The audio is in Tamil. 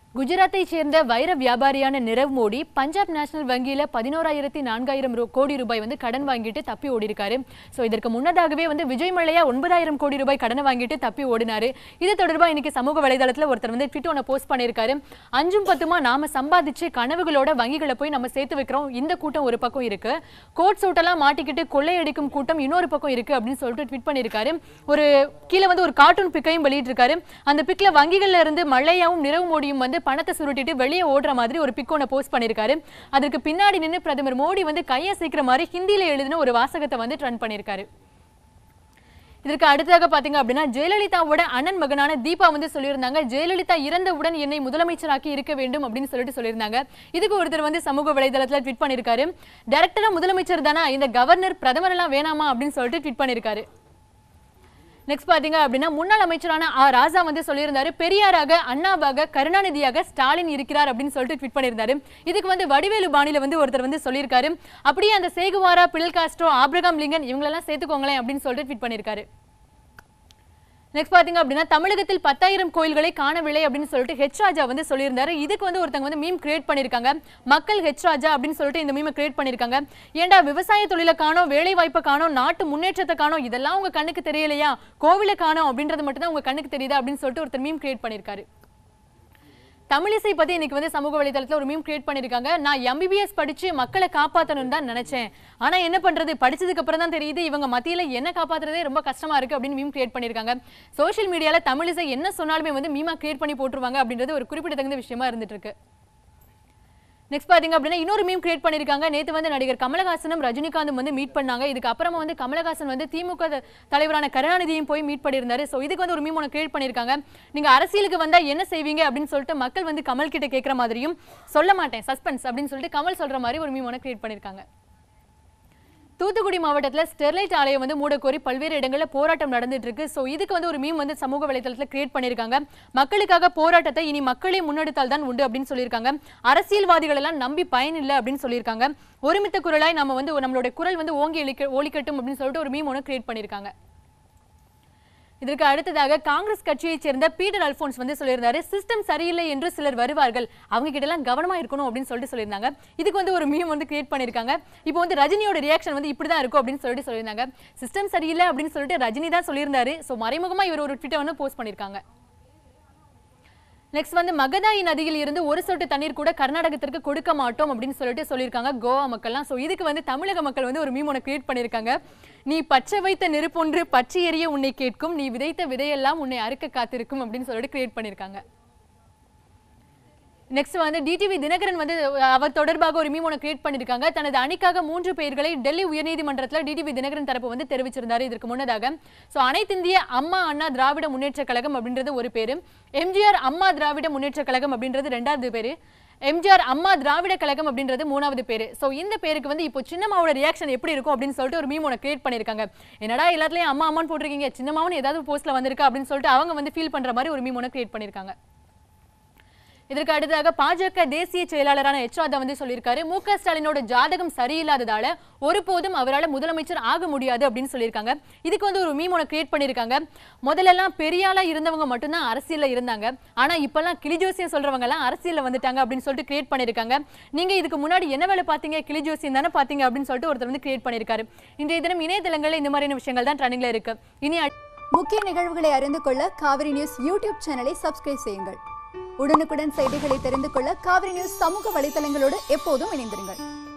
குஜராத்தை சேர்ந்த வைர வியாபாரியான நிரவ் மோடி பஞ்சாப் நேஷனல் வங்கியில பதினோராயிரத்தி நான்காயிரம் ரூ- கோடி ரூபாய் வந்து கடன் வாங்கிட்டு தப்பி ஓடிருக்காரு ஸோ இதற்கு முன்னதாகவே வந்து விஜய் மல்லையா ஒன்பதாயிரம் கோடி ரூபாய் கடனை வாங்கிட்டு தப்பி ஓடினாரு இது தொடர்பா இன்னைக்கு சமூக வலைதளத்துல ஒருத்தர் வந்து ட்விட் ஒன்று போஸ்ட் பண்ணியிருக்காரு அஞ்சும் பத்துமா நாம சம்பாதிச்சு கனவுகளோட வங்கிகளை போய் நம்ம சேர்த்து வைக்கிறோம் இந்த கூட்டம் ஒரு பக்கம் இருக்கு கோட் சூட்டெல்லாம் மாட்டிக்கிட்டு கொள்ளையடிக்கும் கூட்டம் இன்னொரு பக்கம் இருக்கு அப்படின்னு சொல்லிட்டு ட்வீட் பண்ணியிருக்காரு ஒரு கீழே வந்து ஒரு கார்ட்டூன் பிக்கையும் வெளியிட்டிருக்காரு அந்த பிக்ல வங்கிகள்ல இருந்து மல்லையாவும் நிரவ் மோடியும் வந்து பணத்தை சுருட்டிட்டு வெளியே ஓடுற மாதிரி ஒரு பிக் ஒன்று போஸ்ட் பண்ணியிருக்காரு அதற்கு பின்னாடி நின்று பிரதமர் மோடி வந்து கையை சீக்கிர மாதிரி ஹிந்தியில எழுதின ஒரு வாசகத்தை வந்து ட்ரெண்ட் பண்ணியிருக்காரு இதற்கு அடுத்ததாக பாத்தீங்க அப்படின்னா ஜெயலலிதாவோட அண்ணன் மகனான தீபா வந்து சொல்லியிருந்தாங்க ஜெயலலிதா இறந்தவுடன் என்னை முதலமைச்சராக்கி இருக்க வேண்டும் அப்படின்னு சொல்லிட்டு சொல்லியிருந்தாங்க இதுக்கு ஒருத்தர் வந்து சமூக வலைதளத்துல ட்வீட் பண்ணியிருக்காரு டைரக்டரா முதலமைச்சர் தானா இந்த கவர்னர் பிரதமர் எல்லாம் வேணாமா அப்படின்னு சொல்லிட்டு ட்வீட் பண்ணியிருக்காரு நெக்ஸ்ட் பாத்தீங்க அப்படின்னா முன்னாள் அமைச்சரான ஆ ராஜா வந்து சொல்லியிருந்தாரு பெரியாராக அண்ணாவாக கருணாநிதியாக ஸ்டாலின் இருக்கிறார் அப்படின்னு சொல்லிட்டு ட்வீட் பண்ணியிருந்தாரு இதுக்கு வந்து வடிவேலு பாணியில வந்து ஒருத்தர் வந்து சொல்லியிருக்காரு அப்படியே அந்த Che Guevara Fidel Castro Abraham Lincoln இவங்களெல்லாம் சேர்த்துக்கோங்களேன் அப்படின்னு சொல்லிட்டு ட்வீட் பண்ணியிருக்காரு நெக்ஸ்ட் பாத்தீங்க அப்படின்னா தமிழகத்தில் பத்தாயிரம் கோயில்களை காணவில்லை அப்படின்னு சொல்லிட்டு ஹெச் ராஜா வந்து சொல்லியிருந்தாரு இதுக்கு வந்து ஒருத்தங்க வந்து மீம் கிரியேட் பண்ணியிருக்காங்க மக்கள் ஹெச் ராஜா அப்படின்னு சொல்லிட்டு இந்த மீமை கிரியேட் பண்ணியிருக்காங்க ஏன்டா விவசாய தொழிலை காணோம் வேலை வாய்ப்பை காணோம் நாட்டு முன்னேற்றத்தை காணோம் இதெல்லாம் உங்க கண்ணுக்கு தெரியலையா கோவிலை காணோம் அப்படின்றது மட்டும் தான் உங்க கண்ணுக்கு தெரியுதா அப்படின்னு சொல்லிட்டு ஒருத்தர் மீம் கிரியேட் பண்ணியிருக்காரு தமிழிசை பத்தி இன்னைக்கு வந்து சமூக வலைதளத்துல ஒரு மீம் கிரியேட் பண்ணிருக்காங்க நான் எம்பிபிஎஸ் படிச்சு மக்களை காப்பாத்தணும்னு தான் நினைச்சேன் ஆனா என்ன பண்றது படிச்சதுக்கு அப்புறம் தான் தெரியுது இவங்க மத்தியில என்ன காப்பாத்துறதே ரொம்ப கஷ்டமா இருக்கு அப்படின்னு மீம் கிரியேட் பண்ணிருக்காங்க சோஷியல் மீடியால தமிழிசை என்ன சொன்னாலுமே வந்து மீமா கிரியேட் பண்ணி போட்டுருவாங்க அப்படின்றது ஒரு குறிப்பிடத்தகுந்த விஷயமா இருந்துட்டு இருக்கு நெக்ஸ்ட் பாத்தீங்க அப்படின்னா இன்னொரு மீம் கிரியேட் பண்ணிருக்காங்க நேத்து வந்து நடிகர் கமலஹாசனும் ரஜினிகாந்தும் வந்து மீட் பண்ணாங்க இதுக்கு அப்புறமா வந்து கமலஹாசன் வந்து திமுக த- தலைவரான கருணாநிதியும் போய் மீட் பண்ணியிருந்தாரு ஸோ இதுக்கு வந்து ஒரு மீம் ஒன்று கிரியேட் பண்ணிருக்காங்க நீங்க அரசியலுக்கு வந்தா என்ன செய்வீங்க அப்படின்னு சொல்லிட்டு மக்கள் வந்து கமல் கிட்ட கேட்குற மாதிரியும் சொல்ல மாட்டேன் சஸ்பென்ஸ் அப்படின்னு சொல்லிட்டு கமல் சொல்ற மாதிரி ஒரு மீம் ஒன்று கிரியேட் பண்ணிருக்காங்க தூத்துக்குடி மாவட்டத்துல ஸ்டெர்லைட் ஆலையை வந்து மூடக்கோரி பல்வேறு இடங்கள்ல போராட்டம் நடந்துட்டு இருக்கு ஸோ இதுக்கு வந்து ஒரு மீம் வந்து சமூக வலைதளத்துல கிரியேட் பண்ணிருக்காங்க மக்களுக்காக போராட்டத்தை இனி மக்களே முன்னெடுத்தால் தான் உண்டு அப்படின்னு சொல்லியிருக்காங்க அரசியல்வாதிகள் எல்லாம் நம்பி பயன் இல்லை அப்படின்னு சொல்லியிருக்காங்க ஒருமித்த குரலாய் நம்ம வந்து நம்மளுடைய குரல் வந்து ஓங்கி ஒலிக்க ஒலிக்கட்டும் அப்படின்னு சொல்லிட்டு ஒரு மீம் ஒன்று கிரியேட் பண்ணியிருக்காங்க இதற்கு அடுத்ததாக காங்கிரஸ் கட்சியைச் சேர்ந்த பீட்டர் அல்போன்ஸ் வந்து சொல்லியிருந்தாரு சிஸ்டம் சரியில்லை என்று சிலர் வருவார்கள் அவங்க கிட்ட எல்லாம் கவனமா இருக்கணும் அப்படின்னு சொல்லிட்டு சொல்லியிருந்தாங்க இதுக்கு வந்து ஒரு மீம் வந்து கிரியேட் பண்ணிருக்காங்க இப்போ வந்து ரஜினியோட ரியாக்ஷன் வந்து இப்படி தான் இருக்கும் அப்படின்னு சொல்லிட்டு சொல்லியிருந்தாங்க சிஸ்டம் சரியில்லை அப்படின்னு சொல்லிட்டு ரஜினி தான் சொல்லியிருந்தாரு ஸோ மறைமுகமா இவர் ஒரு ட்விட்டர் வந்து போஸ்ட் பண்ணியிருக்காங்க நெக்ஸ்ட் வந்து மகதாயி நதியில் இருந்து ஒரு சொட்டு தண்ணீர் கூட கர்நாடகத்திற்கு கொடுக்க மாட்டோம் அப்படின்னு சொல்லிட்டு சொல்லியிருக்காங்க கோவா மக்கள்லாம் ஸோ இதுக்கு வந்து தமிழக மக்கள் வந்து ஒரு மீம் ஒன்று கிரியேட் பண்ணியிருக்காங்க நீ பச்சை வைத்த நெருப்பொன்று பச்சை எரிய உன்னை கேட்கும் நீ விதைத்த விதையெல்லாம் உன்னை அறுக்க காத்திருக்கும் அப்படின்னு சொல்லிட்டு கிரியேட் பண்ணியிருக்காங்க நெக்ஸ்ட் வந்து டிடிவி தினகரன் வந்து அஹ், அவர் தொடர்பாக ஒரு மீம் ஒன்று கிரியேட் பண்ணியிருக்காங்க தனது அணிக்காக மூன்று பெயர்களை டெல்லி உயர்நீதிமன்றத்தில் டிடிவி தினகரன் தரப்பு வந்து தெரிவிச்சிருந்தாரு இதற்கு முன்னதாக ஸோ அனைத்திந்திய அம்மா அண்ணா திராவிட முன்னேற்ற கழகம் அப்படின்றது ஒரு பேரு எம்ஜிஆர் அம்மா திராவிட முன்னேற்ற கழகம் அப்படின்றது ரெண்டாவது பேரு எம்ஜிஆர் அம்மா திராவிட கழகம் அப்படின்றது மூணாவது பேரு ஸோ இந்த பேருக்கு வந்து இப்போ சின்னம்மாவோட ரியாக்ஷன் எப்படி இருக்கும் அப்படின்னு சொல்லிட்டு ஒரு மீம் ஒன்று கிரியேட் பண்ணியிருக்காங்க என்னடா எல்லாத்துலயும் அம்மா அம்மான்னு போட்டிருக்கீங்க சின்னம்மாவும் ஏதாவது போஸ்ட்ல வந்திருக்கா அப்படின்னு சொல்லிட்டு அவங்க வந்து ஃபீல் பண்ற மாதிரி ஒரு மீம் ஒன்று கிரியேட் பண்ணியிருக்காங்க இதற்கு அடுத்ததாக பாஜக தேசிய செயலாளரான எச் ராதா வந்து சொல்லியிருக்காரு மு க ஸ்டாலினோட ஜாதகம் சரியில்லாததால ஒருபோதும் அவரால் முதலமைச்சர் ஆக முடியாது அப்படின்னு சொல்லியிருக்காங்க இதுக்கு வந்து ஒரு மீம் ஒன்று கிரியேட் பண்ணியிருக்காங்க முதல்லலாம் பெரியாளா இருந்தவங்க மட்டும்தான் அரசியல்ல இருந்தாங்க ஆனா இப்பெல்லாம் கிளிஜோசியம் சொல்றவங்க எல்லாம் அரசியல்ல வந்துட்டாங்க அப்படின்னு சொல்லிட்டு கிரியேட் பண்ணியிருக்காங்க நீங்க இதுக்கு முன்னாடி என்ன வேலை பார்த்தீங்க கிளிஜோசியம் தானே பார்த்தீங்க அப்படின்னு சொல்லிட்டு ஒருத்தர் வந்து கிரியேட் பண்ணியிருக்காரு இன்றைய தினம் இணையதளங்கள்ல இந்த மாதிரியான விஷயங்கள் தான் ட்ரெண்டிங்ல இருக்கு இனி அட்- முக்கிய நிகழ்வுகளை அறிந்து கொள்ள காவிரி நியூஸ் யூடியூப் சேனலை சப்ஸ்கிரைப் செய்யுங்கள் உடனுக்குடன் செய்திகளை தெரிந்து கொள்ள காவிரி நியூஸ் சமூக வலைத்தளங்களோடு எப்போதும் இணைந்திருங்கள்